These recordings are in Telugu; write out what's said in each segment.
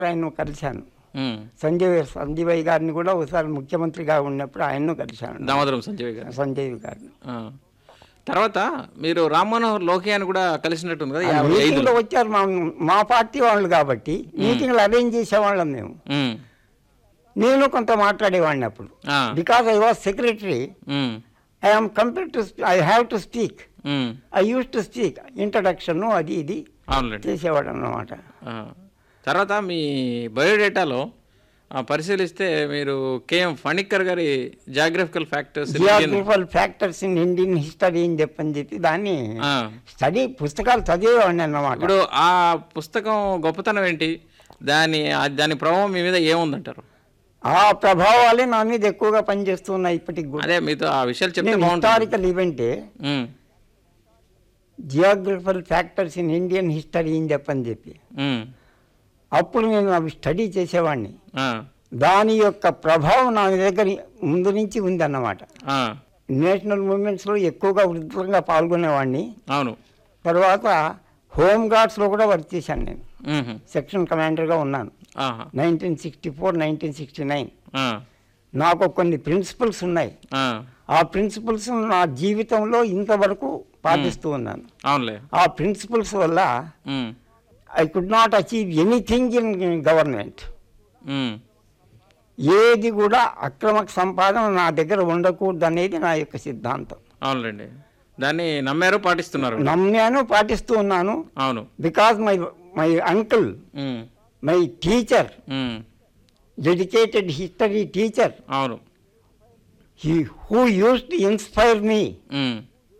ఆయన్ను కలిశాను ఉమ్. సంజయ్ సంజయ్ గారిని కూడా ఒకసారి ముఖ్యమంత్రిగా ఉన్నప్పుడు ఆయన్ను కలిశాను దామోదరం సంజయ్ గారు సంజయ్ గారిని ఆ. తర్వాత మీరు రామ్ మనోహర్ లోహియాని కూడా కలిసినట్టుంది కదా యాభై ఐదులో మీటింగ్లో వచ్చారు మా మా పార్టీ వాళ్ళు కాబట్టి మీటింగ్లు అరేంజ్ చేసేవాళ్ళం మేము ఉమ్. నేను కొంత మాట్లాడేవాడిని అప్పుడు ఆ. Because I was secretary um. I am compare to I have to speak um. I use to speak introduction అది ఇది అవునులేండి చేసేవాడు అన్నమాట ఆ. తర్వాత మీ బయోడేటాలో ఆ, పరిశీలిస్తే మీరు కేఎం ఫణిక్కర్ గారి geographical factors geographical factors in Indian history అని చెప్పని చెప్పి దాన్ని స్టడీ పుస్తకాలు చదివేవాడిని అన్నమాట ఇప్పుడు ఆ పుస్తకం గొప్పతనం ఏంటి దాని ఆ- దాని ప్రభావం మీ మీద ఏముందంటారు ఆ ప్రభావాలే నా మీద ఎక్కువగా పనిచేస్తున్నాయి ఇప్పటికి కూడా అదే మీతో ఆ విషయాలు చెప్తే నేను బాగుంటుంది హిస్టారికల్ ఈవెంటే um. Geographical factors in Indian history అని చెప్పని చెప్పి ఉమ్. అప్పుడు నేను అవి స్టడీ చేసేవాడిని ఆ. దాని యొక్క ప్రభావం నా దగ్గర ముందు నుంచి ఉందన్నమాట ఆ. నేషనల్ మూమెంట్స్లో ఎక్కువగా ఉధృతంగా పాల్గొనేవాడిని అవును తర్వాత హోమ్ గార్డ్స్లో కూడా వర్క్ చేశాను నేను ఉహు. సెక్షన్ కమాండర్గా ఉన్నాను ఆహా. Nineteen sixty four nineteen sixty nine ఆ. నాకు కొన్ని ప్రిన్సిపల్స్ ఉన్నాయి ఆ. ఆ ప్రిన్సిపల్స్ నా జీవితంలో ఇంతవరకు పాటిస్తూ ఉన్నాను అవునులే ఆ ప్రిన్సిపల్స్ వల్ల um. I could not achieve anything in government um. ఏది కూడా అక్రమ సంపాదన నా దగ్గర ఉండకూడదు అనేది నా యొక్క సిద్ధాంతం అవునులేండి దాన్ని నమ్మారు పాటిస్తున్నారు నమ్మాను పాటిస్తూ ఉన్నాను అవును because my my uncle um. My teacher um. Dedicated history teacher అవును he who use to inspire me um.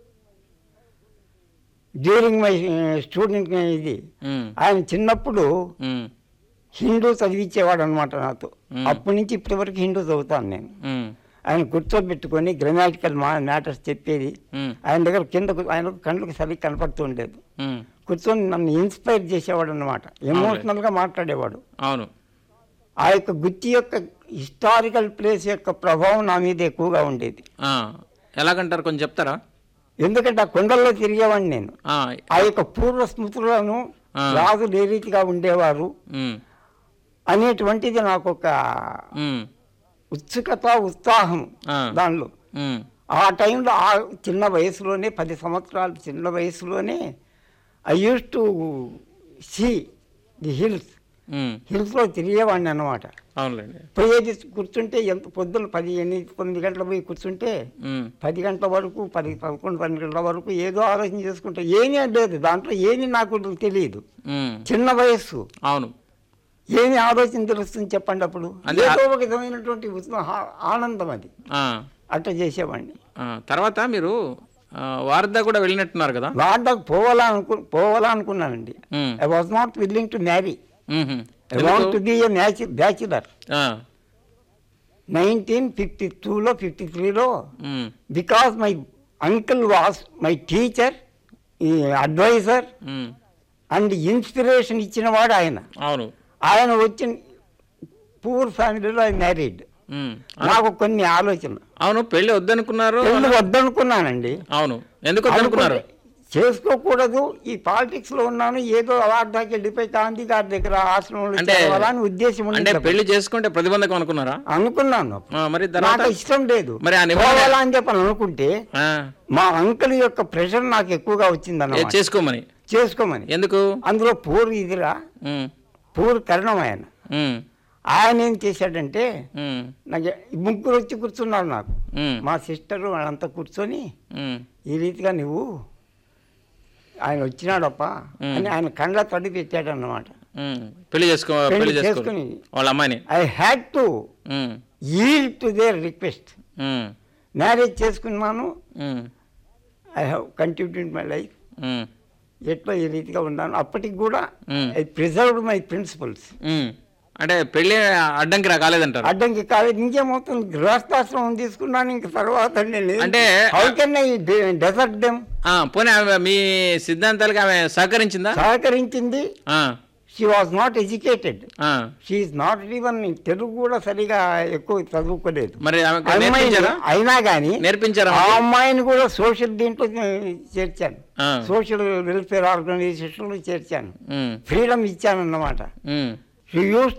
During my student ఇది ఉమ్. ఆయన చిన్నప్పుడు ఉమ్. హిందూ చదివించేవాడు అనమాట నాతో మ్మ్. అప్పటి నుంచి ఇప్పటి వరకు హిందూ చదువుతాను నేను ఉమ్. ఆయన కూర్చోబెట్టుకొని గ్రామాటికల్ మా మ్యాటర్స్ చెప్పేది ఉమ్. ఆయన దగ్గర కిందకు ఆయన కళ్ళకి సరిగ్గా కనపడుతూ ఉండేది ఉమ్. కూర్చొని నన్ను ఇన్స్పైర్ చేసేవాడు అనమాట ఎమోషనల్గా మాట్లాడేవాడు అవును ఆ యొక్క గుత్తి యొక్క హిస్టారికల్ ప్లేస్ యొక్క ప్రభావం నా మీద ఎక్కువగా ఉండేది ఆ. ఎలాగంటారు కొంచెం చెప్తారా ఎందుకంటే ఆ కొండల్లో తిరిగేవాడిని నేను ఆ. ఆ యొక్క పూర్వ స్మృతులను ఆ. రాజులు ఏ రీతిగా ఉండేవారు ఉమ్. అనేటువంటిది నాకు ఒక ఉమ్. ఉత్సుకత ఉత్సాహం ఆ. దానిలో ఉమ్. ఆ టైంలో ఆ చిన్న వయసులోనే పది సంవత్సరాల చిన్న వయసులోనే I use to see the hills um. హిల్స్లో తిరిగేవాడిని అన్నమాట అవునులేండి పోయేది కూర్చుంటే ఎంత పొద్దున పది ఎనిమిది తొమ్మిది గంటల పోయి కూర్చుంటే ఉమ్. పది గంటల వరకు పది పదకొండు పన్నెండు గంటల వరకు ఏదో ఆలోచన చేసుకుంటే ఏమీ లేదు దాంట్లో ఏమీ నాకు తెలియదు ఉమ్. చిన్న వయస్సు అవును ఏమి ఆలోచన తెలుస్తుంది చెప్పండి అప్పుడు అంటే ఏదో ఒక విధమైనటువంటి ఉత్సా- ఆ- ఆనందం అది ఆ. అట్లా చేసేవాడిని ఆ. తర్వాత మీరు ఆ, వారధా కూడా వెళ్ళినట్టున్నారు కదా వార్డకు పోవాలనుకు పోవాలనుకున్నానండి um. I was not willing to marry ఉహు. I want to be a bachelor ఆ. నైన్టీన్ ఫిఫ్టీ టూలో ఫిఫ్టీ త్రీలో um. Because my uncle was my teacher ఈ అడ్వైజర్ ఉమ్. అండ్ ఇన్స్పిరేషన్ ఇచ్చినవాడు ఆయన అవును ఆయన వచ్చిన పూర్ ఫ్యామిలీలో ఐ మ్యారీడ్ ఉమ్. నాకు కొన్ని ఆలోచనలు అవును పెళ్లి వద్దనుకున్నారు పెళ్లి వద్దనుకున్నానండి అవును ఎందుకు వద్దనుకున్నారు అనుకుంటే చేసుకోకూడదు ఈ పాలిటిక్స్ లో ఉన్నాను ఏదో అవార్డాకి వెళ్ళిపోయి గాంధీ గారి దగ్గర ఆశ్రమంలో అంటే చేరాలని ఉద్దేశం అంటే ఉంది పెళ్లి చేసుకుంటే ప్రతిబంధకం అనుకున్నారా అనుకున్నాను ఆ, మరి తర్వాత నాకు ఇష్టం లేదు మరి ఆ నిబంధన- పోవాలని చెప్పని అనుకుంటే ఆ, మా అంకుల్ యొక్క ప్రెషర్ నాకు ఎక్కువగా ఏ, వచ్చిందన్నమాట చేసుకోమని చేసుకోమని ఎందుకు అందులో పూర్ ఇదిరా ఉమ్. పూర్ కరణం ఆయన ఉమ్. ఆయన ఏం చేశాడంటే ఉమ్. నాకు ఈ ముగ్గురు వచ్చి కూర్చున్నారు నాకు ఉమ్. మా సిస్టర్ వాళ్ళంతా కూర్చొని ఉమ్. ఈ రీతిగా నువ్వు ఆయన వచ్చినాడప్ప అని ఆయన కండ్ల తడి పెట్టాడు అన్నమాట ఉమ్. పెళ్లి చేసుకో పెళ్లి పెళ్లి చేసుకో చేసుకుని. వాళ్ళ అమ్మాయిని I had to um. Yield to their request um. Marriage చేసుకున్నాను um. I have continued my life um. ఎట్లా ఈ రీతిగా ఉన్నాను అప్పటికి కూడా hmm. I preserved my principles um. అంటే పెళ్లి అడ్డంకి రా కాలేదంటారు అడ్డంకి కాలేదు ఇంకేమవుతుంది గృహస్థాశ్రమం తీసుకున్నాను ఇంక తర్వాత అంటే- how can I desert them ఆ, పోనీ ఆమె మీ సిద్ధాంతాలకి ఆమె సహకరించిందా సహకరించింది ఆ, షీ వాజ్ నాట్ ఎడ్యుకేటెడ్ ఆ. షీఈ్ నాట్ ఈవెన్ తెలుగు కూడా సరిగా ఎక్కువ చదువుకోలేదు మరి ఆమెకు అమ్మాయిని నేర్పించారా అయినా కానీ నేర్పించారా ఆ ఆమెకి? అమ్మాయిని కూడా సోషల్ దీంట్లో చేర్చాను ఆ. సోషల్ వెల్ఫేర్ ఆర్గనైజేషన్లో చేర్చాను ఉమ్. ఫ్రీడమ్ ఇచ్చాను అన్నమాట ఉమ్. He use